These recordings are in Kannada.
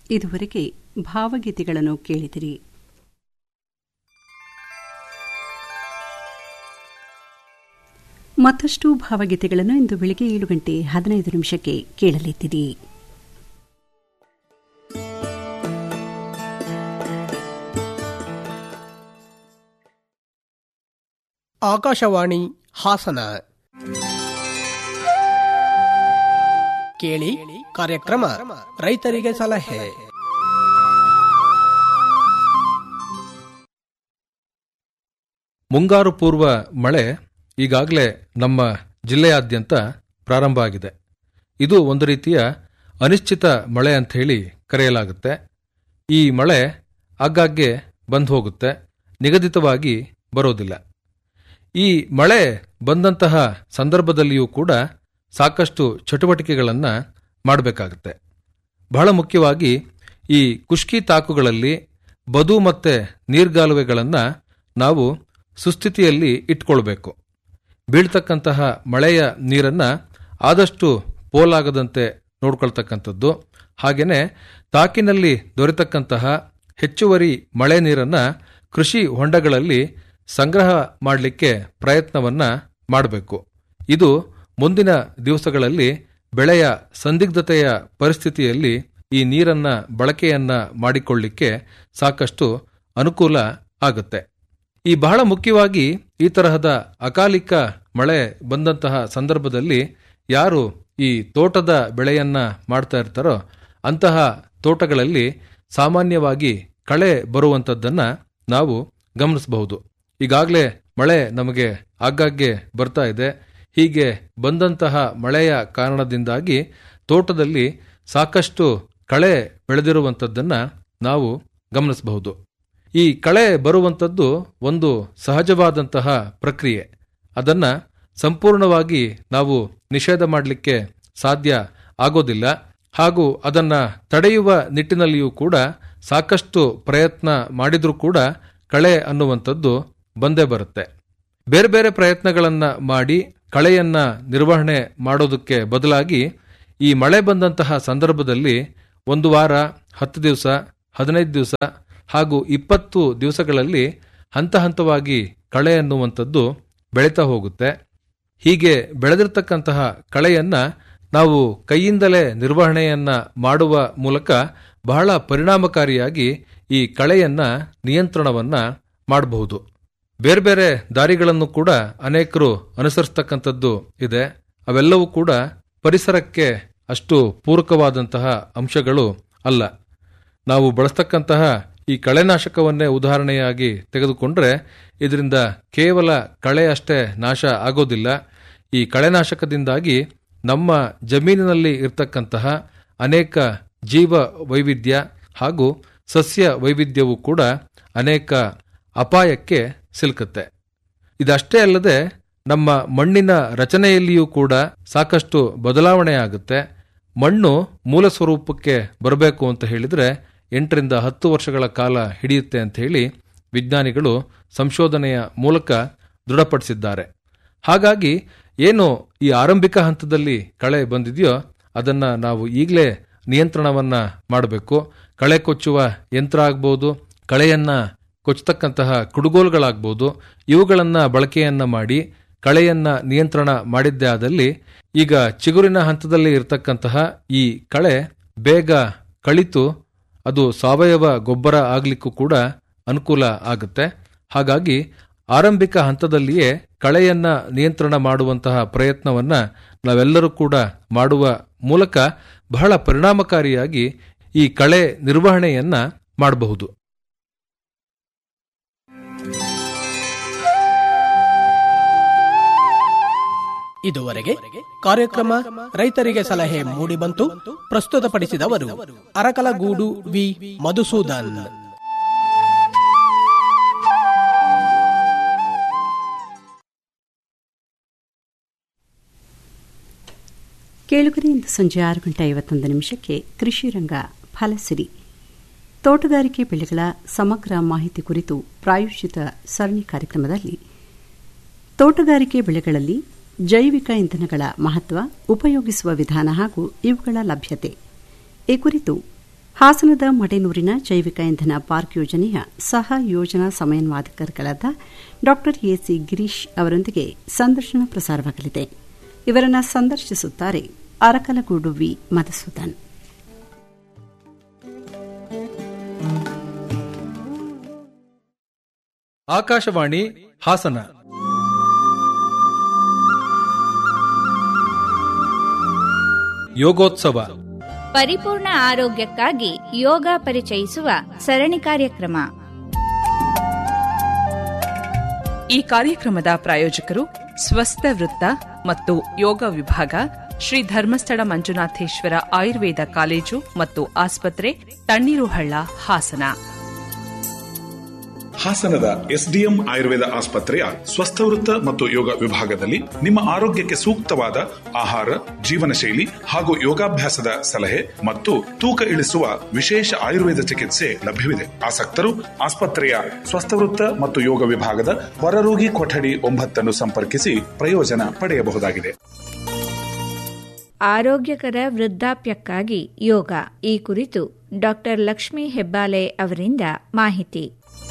ಇದುವರೆಗೆ ಭಾವಗೀತೆಗಳನ್ನು ಕೇಳಿದಿರಿ ಮತ್ತಷ್ಟು ಭಾವಗೀತೆಗಳನ್ನು ಇಂದು ಬೆಳಗ್ಗೆ ಏಳು ಗಂಟೆ ಹದಿನೈದು ನಿಮಿಷಕ್ಕೆ ಕೇಳಲಿದ್ದೀರಿ ಆಕಾಶವಾಣಿ ಹಾಸನ ಕೇಳಿ ಕಾರ್ಯಕ್ರಮ ರೈತರಿಗೆ ಸಲಹೆ ಮುಂಗಾರು ಪೂರ್ವ ಮಳೆ ಈಗಾಗಲೇ ನಮ್ಮ ಜಿಲ್ಲೆಯಾದ್ಯಂತ ಪ್ರಾರಂಭ ಆಗಿದೆ ಇದು ಒಂದು ರೀತಿಯ ಅನಿಶ್ಚಿತ ಮಳೆ ಅಂತ ಹೇಳಿ ಕರೆಯಲಾಗುತ್ತೆ ಈ ಮಳೆ ಆಗಾಗ್ಗೆ ಬಂದು ಹೋಗುತ್ತೆ ನಿಗದಿತವಾಗಿ ಬರೋದಿಲ್ಲ ಈ ಮಳೆ ಬಂದಂತಹ ಸಂದರ್ಭದಲ್ಲಿಯೂ ಕೂಡ ಸಾಕಷ್ಟು ಚಟುವಟಿಕೆಗಳನ್ನು ಮಾಡಬೇಕಾಗುತ್ತೆ ಬಹಳ ಮುಖ್ಯವಾಗಿ ಈ ಕುಷ್ಕಿ ತಾಕುಗಳಲ್ಲಿ ಬದು ಮತ್ತು ನೀರ್ಗಾಲುವೆಗಳನ್ನು ನಾವು ಸುಸ್ಥಿತಿಯಲ್ಲಿ ಇಟ್ಕೊಳ್ಬೇಕು ಬೀಳ್ತಕ್ಕಂತಹ ಮಳೆಯ ನೀರನ್ನು ಆದಷ್ಟು ಪೋಲಾಗದಂತೆ ನೋಡ್ಕೊಳ್ತಕ್ಕಂಥದ್ದು ಹಾಗೆಯೇ ತಾಕಿನಲ್ಲಿ ದೊರೆತಕ್ಕಂತಹ ಹೆಚ್ಚುವರಿ ಮಳೆ ನೀರನ್ನು ಕೃಷಿ ಹೊಂಡಗಳಲ್ಲಿ ಸಂಗ್ರಹ ಮಾಡಲಿಕ್ಕೆ ಪ್ರಯತ್ನವನ್ನ ಮಾಡಬೇಕು ಇದು ಮುಂದಿನ ದಿವಸಗಳಲ್ಲಿ ಬೆಳೆಯ ಸಂದಿಗ್ಧತೆಯ ಪರಿಸ್ಥಿತಿಯಲ್ಲಿ ಈ ನೀರನ್ನ ಬಳಕೆಯನ್ನ ಮಾಡಿಕೊಳ್ಳಿಕ್ಕೆ ಸಾಕಷ್ಟು ಅನುಕೂಲ ಆಗುತ್ತೆ ಈ ಬಹಳ ಮುಖ್ಯವಾಗಿ ಈ ತರಹದ ಅಕಾಲಿಕ ಮಳೆ ಬಂದಂತಹ ಸಂದರ್ಭದಲ್ಲಿ ಯಾರು ಈ ತೋಟದ ಬೆಳೆಯನ್ನ ಮಾಡ್ತಾ ಇರ್ತಾರೋ ಅಂತಹ ತೋಟಗಳಲ್ಲಿ ಸಾಮಾನ್ಯವಾಗಿ ಕಳೆ ಬರುವಂಥದ್ದನ್ನ ನಾವು ಗಮನಿಸಬಹುದು ಈಗಾಗಲೇ ಮಳೆ ನಮಗೆ ಆಗಾಗ್ಗೆ ಬರ್ತಾ ಇದೆ ಹೀಗೆ ಬಂದಂತಹ ಮಳೆಯ ಕಾರಣದಿಂದಾಗಿ ತೋಟದಲ್ಲಿ ಸಾಕಷ್ಟು ಕಳೆ ಬೆಳೆದಿರುವಂಥದ್ದನ್ನ ನಾವು ಗಮನಿಸಬಹುದು ಈ ಕಳೆ ಬರುವಂಥದ್ದು ಒಂದು ಸಹಜವಾದಂತಹ ಪ್ರಕ್ರಿಯೆ ಅದನ್ನ ಸಂಪೂರ್ಣವಾಗಿ ನಾವು ನಿಷೇಧ ಮಾಡಲಿಕ್ಕೆ ಸಾಧ್ಯ ಆಗೋದಿಲ್ಲ ಹಾಗೂ ಅದನ್ನ ತಡೆಯುವ ನಿಟ್ಟಿನಲ್ಲಿಯೂ ಕೂಡ ಸಾಕಷ್ಟು ಪ್ರಯತ್ನ ಮಾಡಿದ್ರೂ ಕೂಡ ಕಳೆ ಅನ್ನುವಂಥದ್ದು ಬಂದೇ ಬರುತ್ತೆ ಬೇರೆ ಬೇರೆ ಪ್ರಯತ್ನಗಳನ್ನ ಮಾಡಿ ಕಳೆಯನ್ನ ನಿರ್ವಹಣೆ ಮಾಡೋದಕ್ಕೆ ಬದಲಾಗಿ ಈ ಮಳೆ ಬಂದಂತಹ ಸಂದರ್ಭದಲ್ಲಿ ಒಂದು ವಾರ ಹತ್ತು ದಿವಸ ಹದಿನೈದು ದಿವಸ ಹಾಗೂ ಇಪ್ಪತ್ತು ದಿವಸಗಳಲ್ಲಿ ಹಂತ ಹಂತವಾಗಿ ಕಳೆ ಅನ್ನುವಂಥದ್ದು ಬೆಳೀತಾ ಹೋಗುತ್ತೆ ಹೀಗೆ ಬೆಳೆದಿರ್ತಕ್ಕಂತಹ ಕಳೆಯನ್ನ ನಾವು ಕೈಯಿಂದಲೇ ನಿರ್ವಹಣೆಯನ್ನ ಮಾಡುವ ಮೂಲಕ ಬಹಳ ಪರಿಣಾಮಕಾರಿಯಾಗಿ ಈ ಕಳೆಯನ್ನ ನಿಯಂತ್ರಣವನ್ನ ಮಾಡಬಹುದು ಬೇರೆ ಬೇರೆ ದಾರಿಗಳನ್ನು ಕೂಡ ಅನೇಕರು ಅನುಸರಿಸ್ತಕ್ಕಂಥದ್ದು ಇದೆ ಅವೆಲ್ಲವೂ ಕೂಡ ಪರಿಸರಕ್ಕೆ ಅಷ್ಟು ಪೂರಕವಾದಂತಹ ಅಂಶಗಳು ಅಲ್ಲ ನಾವು ಬಳಸ್ತಕ್ಕಂತಹ ಈ ಕಳೆನಾಶಕವನ್ನೇ ಉದಾಹರಣೆಯಾಗಿ ತೆಗೆದುಕೊಂಡ್ರೆ ಇದರಿಂದ ಕೇವಲ ಕಳೆ ಅಷ್ಟೇ ನಾಶ ಆಗೋದಿಲ್ಲ ಈ ಕಳೆನಾಶಕದಿಂದಾಗಿ ನಮ್ಮ ಜಮೀನಿನಲ್ಲಿ ಇರ್ತಕ್ಕಂತಹ ಅನೇಕ ಜೀವ ವೈವಿಧ್ಯ ಹಾಗೂ ಸಸ್ಯ ವೈವಿಧ್ಯವೂ ಕೂಡ ಅನೇಕ ಅಪಾಯಕ್ಕೆ ಸಿಲುಕುತ್ತೆ ಇದಷ್ಟೇ ಅಲ್ಲದೆ ನಮ್ಮ ಮಣ್ಣಿನ ರಚನೆಯಲ್ಲಿಯೂ ಕೂಡ ಸಾಕಷ್ಟು ಬದಲಾವಣೆ ಆಗುತ್ತೆ ಮಣ್ಣು ಮೂಲ ಸ್ವರೂಪಕ್ಕೆ ಬರಬೇಕು ಅಂತ ಹೇಳಿದ್ರೆ ಎಂಟರಿಂದ ಹತ್ತು ವರ್ಷಗಳ ಕಾಲ ಹಿಡಿಯುತ್ತೆ ಅಂತ ಹೇಳಿ ವಿಜ್ಞಾನಿಗಳು ಸಂಶೋಧನೆಯ ಮೂಲಕ ದೃಢಪಡಿಸಿದ್ದಾರೆ ಹಾಗಾಗಿ ಏನು ಈ ಆರಂಭಿಕ ಹಂತದಲ್ಲಿ ಕಳೆ ಬಂದಿದೆಯೋ ಅದನ್ನ ನಾವು ಈಗಲೇ ನಿಯಂತ್ರಣವನ್ನ ಮಾಡಬೇಕು ಕಳೆ ಕೊಚ್ಚುವ ಯಂತ್ರ ಆಗ್ಬೋದು ಕಳೆಯನ್ನ ಕೊಚ್ಚತಕ್ಕಂತಹ ಕುಡುಗೋಲುಗಳಾಗ್ಬೋದು ಇವುಗಳನ್ನ ಬಳಕೆಯನ್ನ ಮಾಡಿ ಕಳೆಯನ್ನ ನಿಯಂತ್ರಣ ಮಾಡಿದ್ದೇ ಆದಲ್ಲಿ ಈಗ ಚಿಗುರಿನ ಹಂತದಲ್ಲಿ ಇರತಕ್ಕಂತಹ ಈ ಕಳೆ ಬೇಗ ಕಳಿತು ಅದು ಸಾವಯವ ಗೊಬ್ಬರ ಆಗ್ಲಿಕ್ಕೂ ಕೂಡ ಅನುಕೂಲ ಆಗುತ್ತೆ ಹಾಗಾಗಿ ಆರಂಭಿಕ ಹಂತದಲ್ಲಿಯೇ ಕಳೆಯನ್ನ ನಿಯಂತ್ರಣ ಮಾಡುವಂತಹ ಪ್ರಯತ್ನವನ್ನ ನಾವೆಲ್ಲರೂ ಕೂಡ ಮಾಡುವ ಮೂಲಕ ಬಹಳ ಪರಿಣಾಮಕಾರಿಯಾಗಿ ಈ ಕಳೆ ನಿರ್ವಹಣೆಯನ್ನ ಮಾಡಬಹುದು ಇದುವರೆಗೆ ಕಾರ್ಯಕ್ರಮ ರೈತರಿಗೆ ಸಲಹೆ ಮೂಡಿಬಂತು ಪ್ರಸ್ತುತಪಡಿಸಿದವರು ಅರಕಲಗೂಡು ವಿ ಮಧುಸೂದನ್ ಕೇಳುಗರೆ ಇಂದು ಸಂಜೆ ಆರು ಗಂಟೆ ಐವತ್ತೊಂದು ನಿಮಿಷಕ್ಕೆ ಕೃಷಿ ರಂಗ ಫಲಸಿರಿ ತೋಟಗಾರಿಕೆ ಬೆಳೆಗಳ ಸಮಗ್ರ ಮಾಹಿತಿ ಕುರಿತು ಪ್ರಾಯೋಜಿತ ಸರಣಿ ಕಾರ್ಯಕ್ರಮದಲ್ಲಿ ತೋಟಗಾರಿಕೆ ಬೆಳೆಗಳಲ್ಲಿ ಜೈವಿಕ ಇಂಧನಗಳ ಮಹತ್ವ ಉಪಯೋಗಿಸುವ ವಿಧಾನ ಹಾಗೂ ಇವುಗಳ ಲಭ್ಯತೆ ಈ ಕುರಿತು ಹಾಸನದ ಮಡೆನೂರಿನ ಜೈವಿಕ ಇಂಧನ ಪಾರ್ಕ್ ಯೋಜನೆಯ ಸಹ ಯೋಜನಾ ಸಮನ್ವಯಕர்களಾದ ಡಾ ಎಸಿ ಗಿರೀಶ್ ಅವರೊಂದಿಗೆ ಸಂದರ್ಶನ ಪ್ರಸಾರವಾಗಲಿದೆ ಇವರನ್ನು ಸಂದರ್ಶಿಸುತ್ತಾರೆ ಅರಕಲಗೂಡು ವಿ ಮಧುಸೂದನ್ ಆಕಾಶವಾಣಿ ಹಾಸನ ಯೋಗೋತ್ಸವ ಪರಿಪೂರ್ಣ ಆರೋಗ್ಯಕ್ಕಾಗಿ ಯೋಗ ಪರಿಚಯಿಸುವ ಸರಣಿ ಕಾರ್ಯಕ್ರಮ ಈ ಕಾರ್ಯಕ್ರಮದ ಪ್ರಾಯೋಜಕರು ಸ್ವಸ್ಥ ವೃತ್ತ ಮತ್ತು ಯೋಗ ವಿಭಾಗ ಶ್ರೀ ಧರ್ಮಸ್ಥಳ ಮಂಜುನಾಥೇಶ್ವರ ಆಯುರ್ವೇದ ಕಾಲೇಜು ಮತ್ತು ಆಸ್ಪತ್ರೆ ತಣ್ಣೀರುಹಳ್ಳ ಹಾಸನ ಹಾಸನದ ಎಸ್ಡಿಎಂ ಆಯುರ್ವೇದ ಆಸ್ಪತ್ರೆಯ ಸ್ವಸ್ಥವೃತ್ತ ಮತ್ತು ಯೋಗ ವಿಭಾಗದಲ್ಲಿ ನಿಮ್ಮ ಆರೋಗ್ಯಕ್ಕೆ ಸೂಕ್ತವಾದ ಆಹಾರ ಜೀವನ ಶೈಲಿ ಹಾಗೂ ಯೋಗಾಭ್ಯಾಸದ ಸಲಹೆ ಮತ್ತು ತೂಕ ಇಳಿಸುವ ವಿಶೇಷ ಆಯುರ್ವೇದ ಚಿಕಿತ್ಸೆ ಲಭ್ಯವಿದೆ ಆಸಕ್ತರು ಆಸ್ಪತ್ರೆಯ ಸ್ವಸ್ಥವೃತ್ತ ಮತ್ತು ಯೋಗ ವಿಭಾಗದ ಹೊರರೋಗಿ ಕೊಠಡಿ ಒಂಬತ್ತನ್ನು ಸಂಪರ್ಕಿಸಿ ಪ್ರಯೋಜನ ಪಡೆಯಬಹುದಾಗಿದೆ ಆರೋಗ್ಯಕರ ವೃದ್ಧಾಪ್ಯಕ್ಕಾಗಿ ಯೋಗ ಈ ಕುರಿತು ಡಾಕ್ಟರ್ ಲಕ್ಷ್ಮೀ ಹೆಬ್ಬಾಲೆ ಅವರಿಂದ ಮಾಹಿತಿ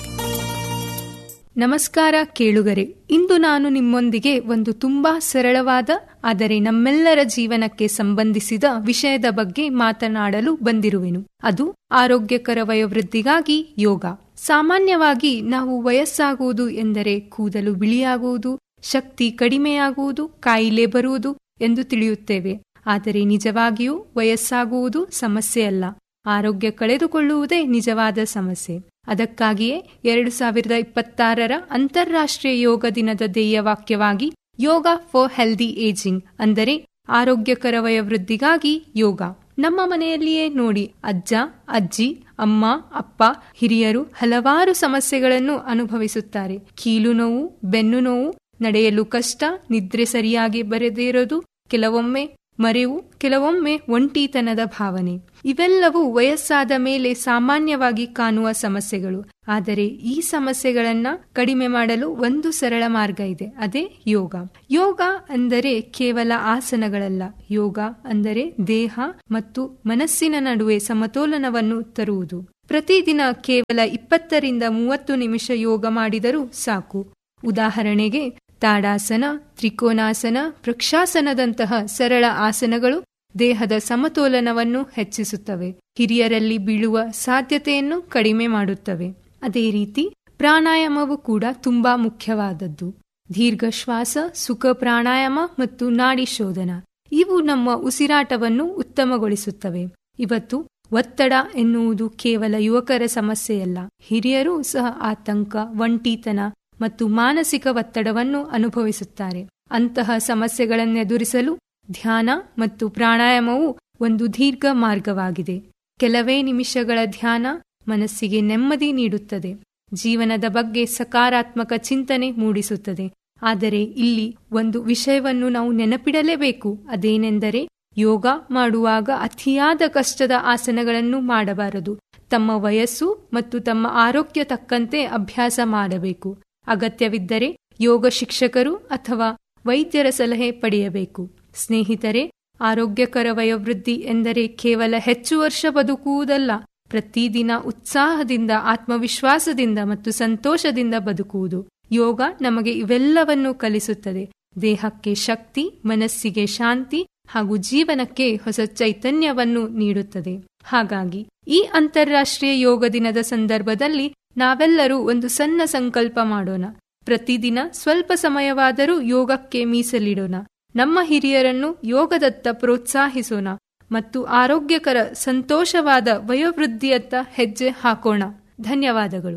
ನಮಸ್ಕಾರ ಕೇಳುಗರೆ ಇಂದು ನಾನು ನಿಮ್ಮೊಂದಿಗೆ ಒಂದು ತುಂಬಾ ಸರಳವಾದ ಆದರೆ ನಮ್ಮೆಲ್ಲರ ಜೀವನಕ್ಕೆ ಸಂಬಂಧಿಸಿದ ವಿಷಯದ ಬಗ್ಗೆ ಮಾತನಾಡಲು ಬಂದಿರುವೆನು ಅದು ಆರೋಗ್ಯಕರ ವಯೋವೃದ್ಧಿಗಾಗಿ ಯೋಗ ಸಾಮಾನ್ಯವಾಗಿ ನಾವು ವಯಸ್ಸಾಗುವುದು ಎಂದರೆ ಕೂದಲು ಬಿಳಿಯಾಗುವುದು ಶಕ್ತಿ ಕಡಿಮೆಯಾಗುವುದು ಕಾಯಿಲೆ ಬರುವುದು ಎಂದು ತಿಳಿಯುತ್ತೇವೆ ಆದರೆ ನಿಜವಾಗಿಯೂ ವಯಸ್ಸಾಗುವುದು ಸಮಸ್ಯೆಯಲ್ಲ ಆರೋಗ್ಯ ಕಳೆದುಕೊಳ್ಳುವುದೇ ನಿಜವಾದ ಸಮಸ್ಯೆ ಅದಕ್ಕಾಗಿಯೇ ಎರಡು ಸಾವಿರದ ಇಪ್ಪತ್ತಾರರ ಅಂತಾರಾಷ್ಟ್ರೀಯ ಯೋಗ ದಿನದ ಧ್ಯೇಯ ವಾಕ್ಯವಾಗಿ ಯೋಗ ಫಾರ್ ಹೆಲ್ದಿ ಏಜಿಂಗ್ ಅಂದರೆ ಆರೋಗ್ಯಕರ ವಯೋವೃದ್ಧಿಗಾಗಿ ಯೋಗ ನಮ್ಮ ಮನೆಯಲ್ಲಿಯೇ ನೋಡಿ ಅಜ್ಜ ಅಜ್ಜಿ ಅಮ್ಮ ಅಪ್ಪ ಹಿರಿಯರು ಹಲವಾರು ಸಮಸ್ಯೆಗಳನ್ನು ಅನುಭವಿಸುತ್ತಾರೆ ಕೀಲು ನೋವು ಬೆನ್ನು ನೋವು ನಡೆಯಲು ಕಷ್ಟ ನಿದ್ರೆ ಸರಿಯಾಗಿ ಬರದೇ ಇರೋದು ಕೆಲವೊಮ್ಮೆ ಮರೆವು ಕೆಲವೊಮ್ಮೆ ಒಂಟಿತನದ ಭಾವನೆ ಇವೆಲ್ಲವೂ ವಯಸ್ಸಾದ ಮೇಲೆ ಸಾಮಾನ್ಯವಾಗಿ ಕಾಣುವ ಸಮಸ್ಯೆಗಳು ಆದರೆ ಈ ಸಮಸ್ಯೆಗಳನ್ನ ಕಡಿಮೆ ಮಾಡಲು ಒಂದು ಸರಳ ಮಾರ್ಗ ಇದೆ ಅದೇ ಯೋಗ ಯೋಗ ಅಂದರೆ ಕೇವಲ ಆಸನಗಳಲ್ಲ ಯೋಗ ಅಂದರೆ ದೇಹ ಮತ್ತು ಮನಸ್ಸಿನ ನಡುವೆ ಸಮತೋಲನವನ್ನು ತರುವುದು ಪ್ರತಿದಿನ ಕೇವಲ ಇಪ್ಪತ್ತರಿಂದ ಮೂವತ್ತು ನಿಮಿಷ ಯೋಗ ಮಾಡಿದರೂ ಸಾಕು ಉದಾಹರಣೆಗೆ ತಾಡಾಸನ ತ್ರಿಕೋನಾಸನ ವೃಕ್ಷಾಸನದಂತಹ ಸರಳ ಆಸನಗಳು ದೇಹದ ಸಮತೋಲನವನ್ನು ಹೆಚ್ಚಿಸುತ್ತವೆ ಹಿರಿಯರಲ್ಲಿ ಬೀಳುವ ಸಾಧ್ಯತೆಯನ್ನು ಕಡಿಮೆ ಮಾಡುತ್ತವೆ ಅದೇ ರೀತಿ ಪ್ರಾಣಾಯಾಮವು ಕೂಡ ತುಂಬಾ ಮುಖ್ಯವಾದದ್ದು ದೀರ್ಘ ಶ್ವಾಸ ಸುಖ ಪ್ರಾಣಾಯಾಮ ಮತ್ತು ನಾಡಿ ಶೋಧನ ಇವು ನಮ್ಮ ಉಸಿರಾಟವನ್ನು ಉತ್ತಮಗೊಳಿಸುತ್ತವೆ ಇವತ್ತು ಒತ್ತಡ ಎನ್ನುವುದು ಕೇವಲ ಯುವಕರ ಸಮಸ್ಯೆಯಲ್ಲ ಹಿರಿಯರೂ ಸಹ ಆತಂಕ ಒಂಟಿತನ ಮತ್ತು ಮಾನಸಿಕ ಒತ್ತಡವನ್ನು ಅನುಭವಿಸುತ್ತಾರೆ ಅಂತಹ ಸಮಸ್ಯೆಗಳನ್ನೆದುರಿಸಲು ಧ್ಯಾನ ಮತ್ತು ಪ್ರಾಣಾಯಾಮವು ಒಂದು ದೀರ್ಘ ಮಾರ್ಗವಾಗಿದೆ ಕೆಲವೇ ನಿಮಿಷಗಳ ಧ್ಯಾನ ಮನಸ್ಸಿಗೆ ನೆಮ್ಮದಿ ನೀಡುತ್ತದೆ ಜೀವನದ ಬಗ್ಗೆ ಸಕಾರಾತ್ಮಕ ಚಿಂತನೆ ಮೂಡಿಸುತ್ತದೆ ಆದರೆ ಇಲ್ಲಿ ಒಂದು ವಿಷಯವನ್ನು ನಾವು ನೆನಪಿಡಲೇಬೇಕು ಅದೇನೆಂದರೆ ಯೋಗ ಮಾಡುವಾಗ ಅತಿಯಾದ ಕಷ್ಟದ ಆಸನಗಳನ್ನು ಮಾಡಬಾರದು ತಮ್ಮ ವಯಸ್ಸು ಮತ್ತು ತಮ್ಮ ಆರೋಗ್ಯ ತಕ್ಕಂತೆ ಅಭ್ಯಾಸ ಮಾಡಬೇಕು ಅಗತ್ಯವಿದ್ದರೆ ಯೋಗ ಶಿಕ್ಷಕರು ಅಥವಾ ವೈದ್ಯರ ಸಲಹೆ ಪಡೆಯಬೇಕು ಸ್ನೇಹಿತರೆ ಆರೋಗ್ಯಕರ ವಯೋವೃದ್ಧಿ ಎಂದರೆ ಕೇವಲ ಹೆಚ್ಚು ವರ್ಷ ಬದುಕುವುದಲ್ಲ ಪ್ರತಿದಿನ ಉತ್ಸಾಹದಿಂದ ಆತ್ಮವಿಶ್ವಾಸದಿಂದ ಮತ್ತು ಸಂತೋಷದಿಂದ ಬದುಕುವುದು ಯೋಗ ನಮಗೆ ಇವೆಲ್ಲವನ್ನು ಕಲಿಸುತ್ತದೆ ದೇಹಕ್ಕೆ ಶಕ್ತಿ ಮನಸ್ಸಿಗೆ ಶಾಂತಿ ಹಾಗೂ ಜೀವನಕ್ಕೆ ಹೊಸ ಚೈತನ್ಯವನ್ನು ನೀಡುತ್ತದೆ ಹಾಗಾಗಿ ಈ ಅಂತಾರಾಷ್ಟ್ರೀಯ ಯೋಗ ದಿನದ ಸಂದರ್ಭದಲ್ಲಿ ನಾವೆಲ್ಲರೂ ಒಂದು ಸಣ್ಣ ಸಂಕಲ್ಪ ಮಾಡೋಣ ಪ್ರತಿದಿನ ಸ್ವಲ್ಪ ಸಮಯವಾದರೂ ಯೋಗಕ್ಕೆ ಮೀಸಲಿಡೋಣ ನಮ್ಮ ಹಿರಿಯರನ್ನು ಯೋಗದತ್ತ ಪ್ರೋತ್ಸಾಹಿಸೋಣ ಮತ್ತು ಆರೋಗ್ಯಕರ ಸಂತೋಷವಾದ ವಯೋವೃದ್ಧಿಯತ್ತ ಹೆಜ್ಜೆ ಹಾಕೋಣ ಧನ್ಯವಾದಗಳು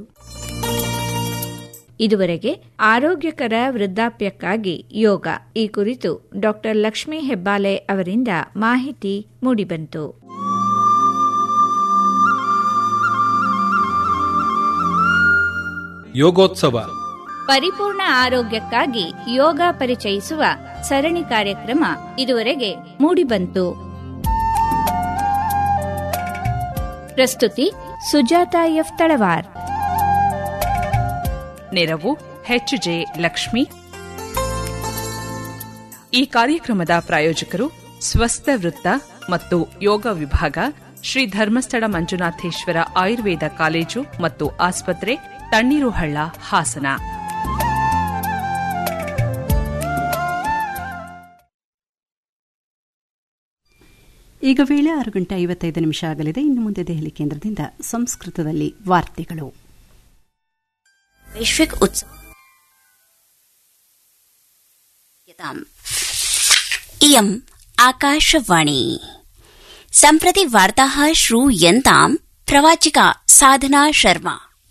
ಇದುವರೆಗೆ ಆರೋಗ್ಯಕರ ವೃದ್ಧಾಪ್ಯಕ್ಕಾಗಿ ಯೋಗ ಈ ಕುರಿತು ಡಾಕ್ಟರ್ ಲಕ್ಷ್ಮೀ ಹೆಬ್ಬಾಲೆ ಅವರಿಂದ ಮಾಹಿತಿ ಮೂಡಿಬಂತು ಯೋಗೋತ್ಸವ ಪರಿಪೂರ್ಣ ಆರೋಗ್ಯಕ್ಕಾಗಿ ಯೋಗ ಪರಿಚಯಿಸುವ ಸರಣಿ ಕಾರ್ಯಕ್ರಮ ಇದುವರೆಗೆ ಮೂಡಿಬಂತು ಪ್ರಸ್ತುತಿ ಸುಜಾತ ಎಫ್ ತಳವಾರ್ ನೆರವು ಎಚ್ ಜೆ ಲಕ್ಷ್ಮಿ ಈ ಕಾರ್ಯಕ್ರಮದ ಪ್ರಾಯೋಜಕರು ಸ್ವಸ್ಥ ವೃತ್ತ ಮತ್ತು ಯೋಗ ವಿಭಾಗ ಶ್ರೀ ಧರ್ಮಸ್ಥಳ ಮಂಜುನಾಥೇಶ್ವರ ಆಯುರ್ವೇದ ಕಾಲೇಜು ಮತ್ತು ಆಸ್ಪತ್ರೆ ತಣ್ಣೀರುಹಳ್ಳ ಹಾಸನ ಈಗ ವೇಳೆ ಆರು ಗಂಟೆ ಐವತ್ತೈದು ನಿಮಿಷ ಆಗಲಿದೆ ಇನ್ನು ಮುಂದೆ ದೆಹಲಿ ಕೇಂದ್ರದಿಂದ ಸಂಸ್ಕೃತದಲ್ಲಿ ವಾರ್ತೆಗಳು वैश्विक उत्सव इयम् आकाशवाणी सम्प्रति वार्ताः श्रूयन्ताम् प्रवाचिका साधना शर्मा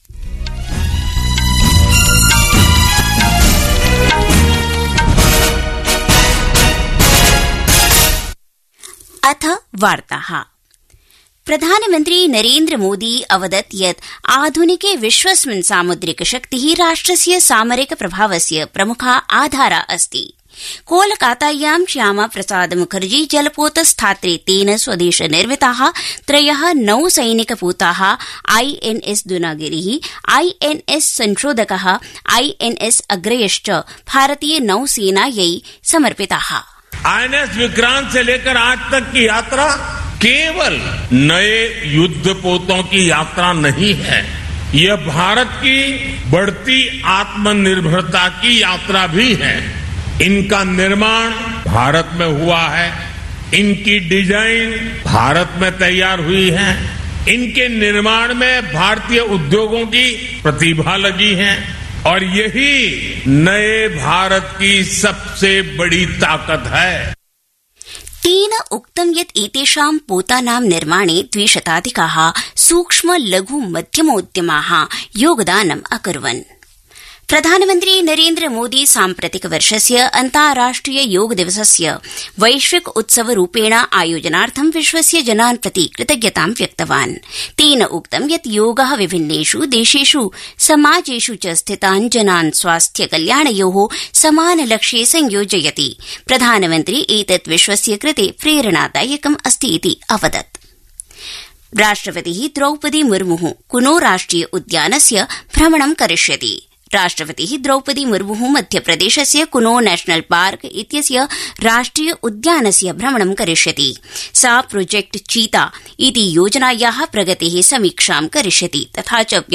अथ वार्ताः प्रधानमन्त्री नरेन्द्र मोदी अवदत् यत् आधुनिके विश्वस्मिन् सामुद्रिक शक्ति राष्ट्रस्य सामरिक प्रभावस्य प्रमुखा आधारा अस्ति कोलकातायां श्यामा प्रसाद मुखर्जी जलपोतस्थात्रे तेन स्वदेश निर्मिता त्रय नौसैनिकपूता INS Dunagiri INS Sanshodhak INS अग्रयश्च भारतीय नौसेनायै समर्पिता आईएनएस विक्रांत से लेकर आज तक की यात्रा केवल नए युद्ध पोतों की यात्रा नहीं है यह भारत की बढ़ती आत्मनिर्भरता की यात्रा भी है इनका निर्माण भारत में हुआ है इनकी डिजाइन भारत में तैयार हुई है इनके निर्माण में भारतीय उद्योगों की प्रतिभा लगी है और यही नए भारत की सबसे बड़ी ताकत है तेन उक्तं यत् एतेषां पोतानां निर्माणे द्विशताधिका सूक्ष्म लघु मध्यमोद्यमा योगदानम् अकुर्वन् प्रधानमन्त्री नरेन्द्र मोदी साम्प्रतिक वर्षस्य अन्ताराष्ट्रिय योग दिवसस्य वैश्विक उत्सव रूपेण आयोजनार्थं विश्वस्य जनान् प्रति कृतज्ञतां व्यक्तवान् तेन उक्तं यत् योग विभिन्नेष् देशेष् समाजेष् च स्थितान् जनान् स्वास्थ्य कल्याणयो समान लक्ष्ये संयोजयति प्रधानमन्त्री एतत् विश्वस्य कृते प्रेरणादायकम् अस्ति इति अवदत् राष्ट्रपति द्रौपदी मुर्मु कुनो राष्ट्रिय उद्यानस्य भ्रमणं करिष्यति राष्ट्रपति द्रौपदी मुर्मु मध्यप्रदेशस्य कुनो नेशनल पार्क इत्यस्य राष्ट्रिय उद्यानस्य भ्रमणं करिष्यति सा प्रोजेक्ट चीता इति योजनाया प्रगते समीक्षां करिष्यति तथा च